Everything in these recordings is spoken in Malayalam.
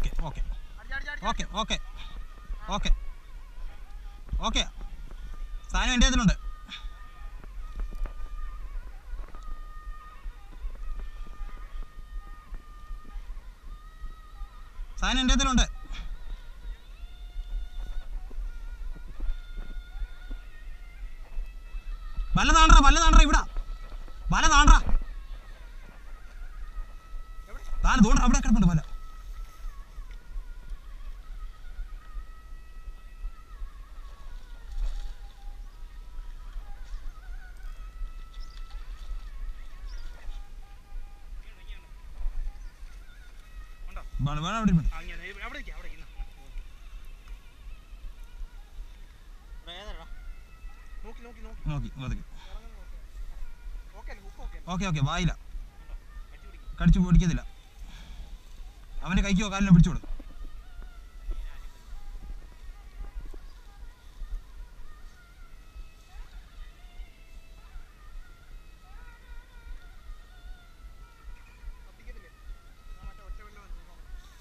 Okay okay okay okay okay okay സാധനം എൻ്റെ ഇതിലുണ്ട് സാധനം എൻ്റെ ഇതിലുണ്ട് വല്ല താണ്ടാ വല്ല താണ്ടാ ഇവിടെ വല താണ്ടാ താൻ തോണ്ട അവിടെ കിടപ്പുണ്ട് വല വല വല അവിടെ ഇരിപ്പുണ്ട്. അവിടെ ഇരിക്ക്, അവിടെ ഇരിക്ക്. നോക്കി നോക്കി നോക്കി നോക്കി ഒതുക്കി ഓക്കെ അല്ലേ ഉപ്പ് ഓക്കെ ഓക്കെ ഓക്കെ വായില്ല അടിച്ചു പിടിക്കും കടിച്ചു പിടിക്കത്തില്ല അവൻ്റെ കൈക്കോ കാലിനോ പിടിച്ചോളൂ കത്തിക്കത്തില്ലേ ഞാൻ മറ്റേ ഒറ്റ വെള്ളം നോക്കാം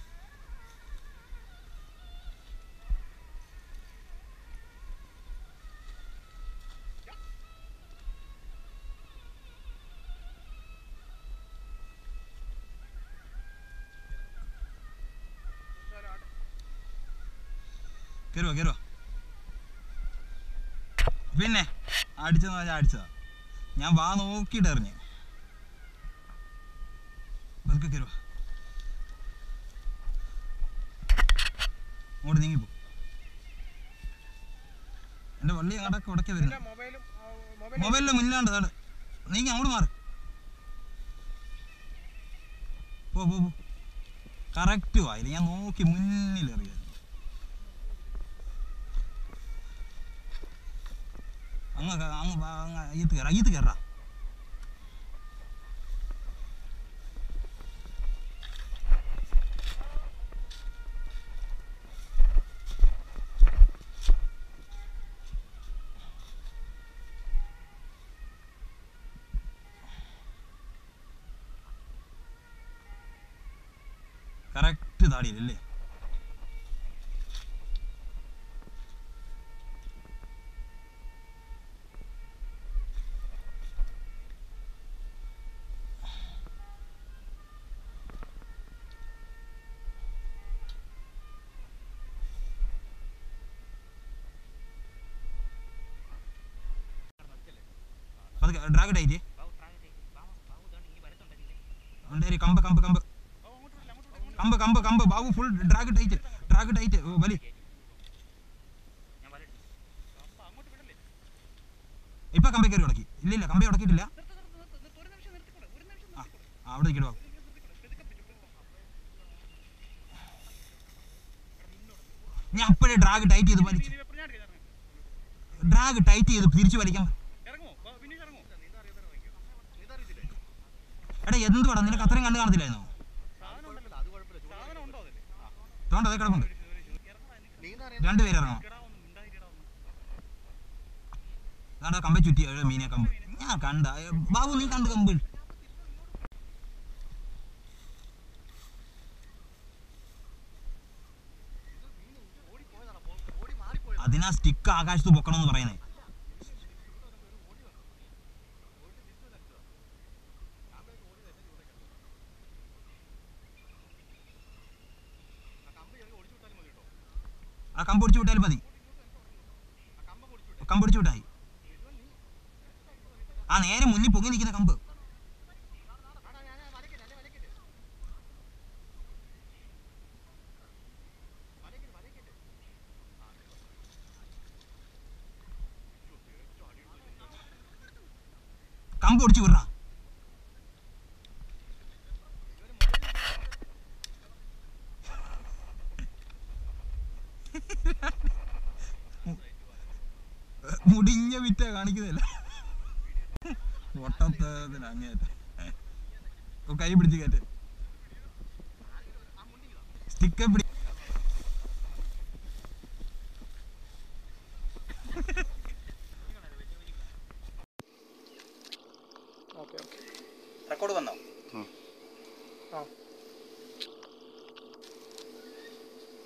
കയറുവാ കയറുവാ പിന്നെ അടിച്ചെന്ന് പറഞ്ഞാൽ അടിച്ചതാ ഞാൻ വാ നോക്കിയിട്ട് എറിഞ്ഞ് പതുക്കെ കയറുവാ അങ്ങോട്ട് നീങ്ങിപ്പോ എൻ്റെ വള്ളി അങ്ങോട്ടൊക്കെ ഉടക്കി വരുന്നു ഇതിന്റെ മൊബൈലും ആ, മൊബൈൽ മൊബൈലിലെ മുന്നിലാണ്ട് അതാണ് നീങ്ങി അങ്ങോട്ട് മാറ് പോ പോ പോ കറക്റ്റ് വായില്ല ഞാൻ നോക്കി മുന്നിൽ എറിയായിരുന്നു അങ്ങ് ക- അങ്ങ് വാ, അങ്ങ് അയ്യത്ത് കയറ അയ്യത്ത് കയറാ കറക്റ്റ് താടിയില്ലല്ലേ പതുക്കെ ഡ്രാഗ് ടൈറ്റ് ഉണ്ടായി കമ്പ് കമ്പ് കമ്പ് കമ്പ് കമ്പ് കമ്പ് Babu full drag tight drag tight വലി ഇപ്പൊ കമ്പി കയറി ഉടക്കി ഇല്ല ഇല്ല കമ്പി ഉടക്കിയിട്ടില്ല ആ ആ, അവിടെ നിൽക്കട്ടോ ഞാൻ അപ്പോഴേ ഡ്രാഗ് ടൈറ്റ് ചെയ്ത് വലിച്ചു ഡ്രാഗ് ടൈറ്റ് ചെയ്ത് തിരിച്ചു വലിക്കാം എടാ എന്ത് പടം നിനക്ക് അത്രയും കണ്ടു കാണത്തില്ലായിരുന്നോ തോണ്ട അതേ കിടപ്പുണ്ട് രണ്ടുപേര് ഇറങ്ങണം അതാണ്ടാ കമ്പ ചുറ്റി ഏ, മീനെ കമ്പ് ഞാൻ കണ്ട ഏ, ബാബു നീ കണ്ട് കമ്പ് അതിനാ സ്റ്റിക്ക് ആകാശത്ത് പൊക്കണം എന്ന് പറയുന്നേ ആ കമ്പ് ഒടിച്ചു വിട്ടാലും മതി കമ്പ് ഒടിച്ചു വിട്ടായി ആ നേരെ മുന്നിൽ പൊങ്ങി നിൽക്കുന്ന കമ്പ് കമ്പ് ഒടിച്ചു വിടറാ മുടിഞ്ഞ വിറ്റ കാണിക്കുന്നില്ല ഒട്ടത്തതിന് അങ്ങേറ്റ ഓ, കൈ പിടിച്ച് കയറ്റ് സ്റ്റിക്ക് പിടി ഓക്കെ ഓക്കെ റെക്കോർഡ് വന്നോ ആ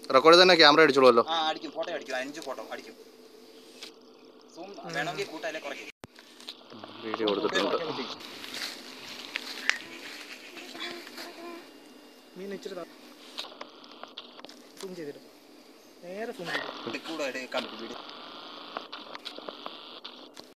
റെക്കോർഡ് തന്നെ ക്യാമറ അടിച്ചോളുമല്ലോ ആ അടിക്കും ഫോട്ടോ അടിക്കും അഞ്ച് ഫോട്ടോ അടിക്കും സൂം വേണമെങ്കിൽ കൂട്ടാല്ലേ കുറയ്ക്കും വീഡിയോ കൊടുത്തിട്ടുണ്ട് മീൻ ഇച്ചിരി സൂം ചെയ്തിട്ട് നേരെ സൂം ചെയ്തു കൂടെ എടുക്കാൻ പറ്റും വീഡിയോ